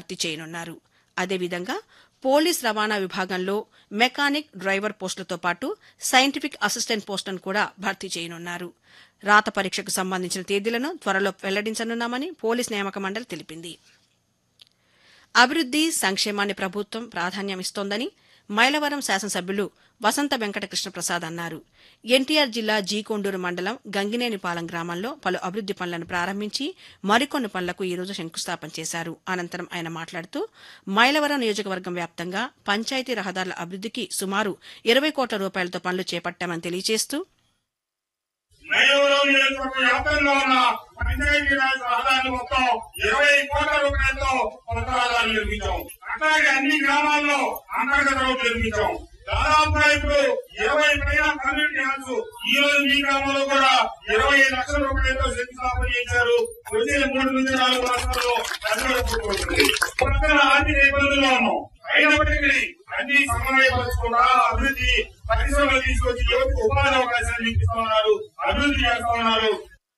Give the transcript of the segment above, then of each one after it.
భర్తీ చేయనున్నారు అదేవిధంగా పోలీస్ రవాణా విభాగంలో మెకానిక్ డ్రైవర్ పోస్టులతో పాటు సైంటిఫిక్ అసిస్టెంట్ పోస్టులను కూడా భర్తీ చేయనున్నారు రాత పరీక్షకు సంబంధించిన తేదీలను త్వరలో వెల్లడించనున్నామని పోలీస్ నియామక మండలి తెలిపింది అభివృద్ది సంక్షేమాన్ని ప్రభుత్వం ప్రాధాన్యమిస్తోందని మైలవరం శాసనసభ్యులు వసంత వెంకట కృష్ణప్రసాద్ అన్నారు ఎన్టీఆర్ జిల్లా జీకొండూరు మండలం గంగినేనిపాలెం గ్రామంలో పలు అభివృద్ది పనులను ప్రారంభించి మరికొన్ని పనులకు ఈ రోజు శంకుస్థాపన చేశారు అనంతరం ఆయన మాట్లాడుతూ మైలవరం నియోజకవర్గం వ్యాప్తంగా పంచాయతీ రహదారుల అభివృద్దికి సుమారు ఇరవై కోట్ల రూపాయలతో పనులు చేపట్టామని తెలియజేస్తూ మైలవరం నియోజకవర్గ వ్యాప్తంగా ఉన్న పంచాయతీరాజ్ రహదారులు మొత్తం ఇరవై కోట్ల రూపాయలతో కొత్త రహదారులు నిర్మించాం అట్లాగే అన్ని గ్రామాల్లో అంతర్గత రోడ్లు నిర్మించాం దాదాపుగా ఇప్పుడు ఇరవై పైన కమ్యూనిటీ హాల్స్ ఈ రోజు మీ గ్రామంలో కూడా ఇరవై ఐదు లక్షల రూపాయలతో శంకుస్థాపన చేశారు వచ్చే మూడు నుంచి నాలుగు మాసాల్లో దశలో పూర్తవుతుంది పక్కన ఆర్థిక ఇబ్బందుల్లో ఉన్నాం అయినప్పటికీ అన్ని సమన్వయపరచుకుంటా అభివృద్ధి పరిశ్రమలు తీసుకొచ్చి యువతకు ఉపాధి అవకాశాలు ఇస్తా ఉన్నారు అభివృద్ధి చేస్తా ఉన్నారు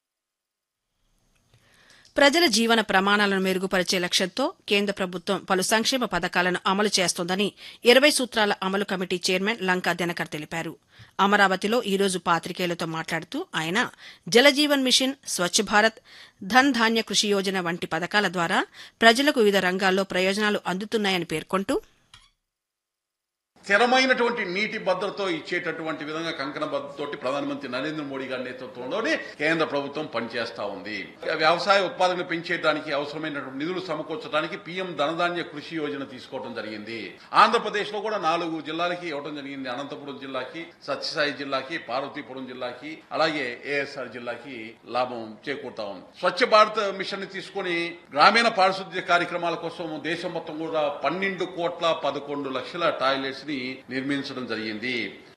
ప్రజల జీవన ప్రమాణాలను మెరుగుపరిచే లక్ష్యంతో కేంద్ర ప్రభుత్వం పలు సంక్షేమ పథకాలను అమలు చేస్తోందని ఇరవై సూత్రాల అమలు కమిటీ చైర్మన్ లంకా దినకర్ తెలిపారు అమరావతిలో ఈ రోజు పాతికేయులతో మాట్లాడుతూ ఆయన జలజీవన్ మిషన్ స్వచ్ఛ భారత్ ధన్ ధాన్య కృషి యోజన వంటి పథకాల ద్వారా ప్రజలకు వివిధ రంగాల్లో ప్రయోజనాలు అందుతున్నాయని పేర్కొంటూ స్థిరమైనటువంటి నీటి భద్రత ఇచ్చేటటువంటి విధంగా కంకణ భద్రతతోటి ప్రధానమంత్రి నరేంద్ర మోడీ గారి నేతృత్వంలోనే కేంద్ర ప్రభుత్వం పనిచేస్తా ఉంది వ్యవసాయ ఉత్పాదన పెంచేయడానికి అవసరమైనటువంటి నిధులు సమకూర్చడానికి పీఎం ధనధాన్య కృషి యోజన తీసుకోవడం జరిగింది ఆంధ్రప్రదేశ్ లో కూడా నాలుగు జిల్లాలకి ఇవ్వడం జరిగింది అనంతపురం జిల్లాకి సత్యసాయి జిల్లాకి పార్వతీపురం జిల్లాకి అలాగే ఏఎస్ఆర్ జిల్లాకి లాభం చేకూరుతా ఉంది స్వచ్ఛ భారత్ మిషన్ ని తీసుకొని గ్రామీణ పారిశుద్ధ్య కార్యక్రమాల కోసం దేశం మొత్తం కూడా పన్నెండు కోట్ల పదకొండు లక్షల టాయిలెట్స్ ని నిర్మించడం జరిగింది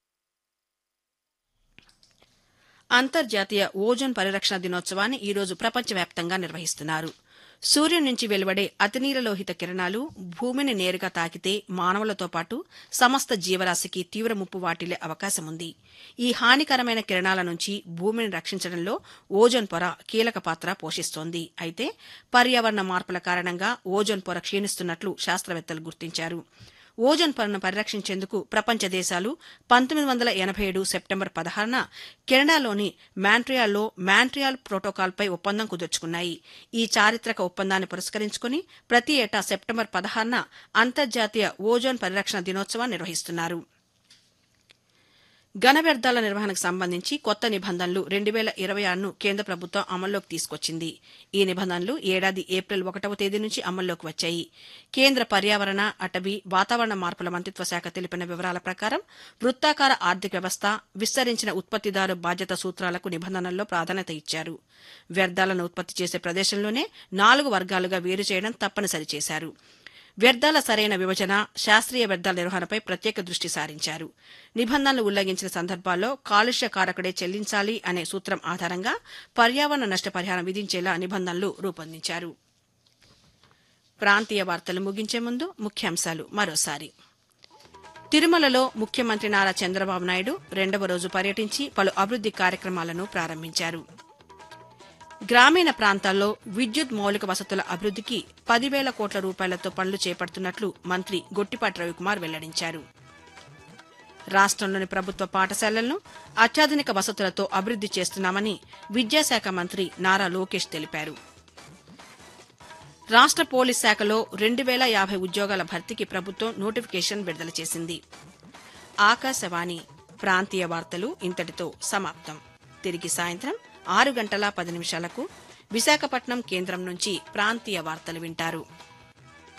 అంతర్జాతీయ ఓజోన్ పరిరక్షణ దినోత్సవాన్ని ఈ రోజు ప్రపంచవ్యాప్తంగా నిర్వహిస్తున్నారు సూర్యుడి నుంచి వెలువడే అతినీలలోహిత కిరణాలు భూమిని నేరుగా తాకితే మానవులతో పాటు సమస్త జీవరాశికి తీవ్ర ముప్పు వాటిల్లే అవకాశం ఉంది ఈ హానికరమైన కిరణాల నుంచి భూమిని రక్షించడంలో ఓజోన్ పొర కీలక పాత్ర పోషిస్తోంది అయితే పర్యావరణ మార్పుల కారణంగా ఓజోన్ పొర క్షీణిస్తున్నట్లు శాస్త్రవేత్తలు గుర్తించారు ఓజోన్ పొరను పరిరక్షించేందుకు ప్రపంచ దేశాలు పంతొమ్మిది వందల ఎనభై ఏడు సెప్టెంబర్ పదహారున కెనడాలోని మాంట్రియాల్లో మాంట్రియాల్ ప్రోటోకాల్పై ఒప్పందం కుదుర్చుకున్నాయి ఈ చారిత్రక ఒప్పందాన్ని పురస్కరించుకుని ప్రతి ఏటా సెప్టెంబర్ పదహారున అంతర్జాతీయ ఓజోన్ పరిరక్షణ దినోత్సవాన్ని నిర్వహిస్తున్నారు ఘన వ్యర్థాల నిర్వహణకు సంబంధించి కొత్త నిబంధనలు రెండు వేల ఇరవై ఆరును కేంద్ర ప్రభుత్వం అమల్లోకి తీసుకొచ్చింది ఈ నిబంధనలు ఏడాది ఏప్రిల్ ఒకటవ తేదీ నుంచి అమల్లోకి వచ్చాయి కేంద్ర పర్యావరణ అటవీ వాతావరణ మార్పుల మంత్రిత్వ శాఖ తెలిపిన వివరాల ప్రకారం వృత్తాకార ఆర్థిక వ్యవస్థ విస్తరించిన ఉత్పత్తిదారు బాధ్యత సూత్రాలకు నిబంధనల్లో ప్రాధాన్యత ఇచ్చారు వ్యర్థాలను ఉత్పత్తి చేసే ప్రదేశంలోనే నాలుగు వర్గాలుగా వేరు చేయడం తప్పనిసరి చేశారు వ్యర్థాల సరైన విభజన శాస్త్రీయ వ్యర్థాల నిర్వహణపై ప్రత్యేక దృష్టి సారించారు నిబంధనలు ఉల్లంఘించిన సందర్భాల్లో కాలుష్య కారకుడే చెల్లించాలి అనే సూత్రం ఆధారంగా పర్యావరణ నష్టపరిహారం విధించేలా నిబంధనలు రూపొందించారు ప్రాంతీయ వార్తలు ముగించే ముందు ముఖ్యాంశాలు మరోసారి తిరుమలలో ముఖ్యమంత్రి నారా చంద్రబాబు నాయుడు రెండవ రోజు పర్యటించి పలు అభివృద్ది కార్యక్రమాలను ప్రారంభించారు గ్రామీణ ప్రాంతాల్లో విద్యుత్ మౌలిక వసతుల అభివృద్దికి పదివేల కోట్ల రూపాయలతో పనులు చేపడుతున్నట్లు మంత్రి గొట్టిపాటి రవికుమార్ వెల్లడించారు రాష్ట్రంలోని ప్రభుత్వ పాఠశాలలను అత్యాధునిక వసతులతో అభివృద్ది చేస్తున్నామని విద్యాశాఖ మంత్రి నారా లోకేష్ తెలిపారు రాష్ట్ర పోలీస్ శాఖలో రెండు వేల యాభై ఉద్యోగాల భర్తీకి ప్రభుత్వం నోటిఫికేషన్ విడుదల చేసింది ఆకాశవాణి ప్రాంతీయ వార్తలు ఇంతటితో సమాప్తం తిరిగి సాయంత్రం ఆరు గంటల పది నిమిషాలకు విశాఖపట్నం కేంద్రం నుంచి ప్రాంతీయ వార్తలు వింటారు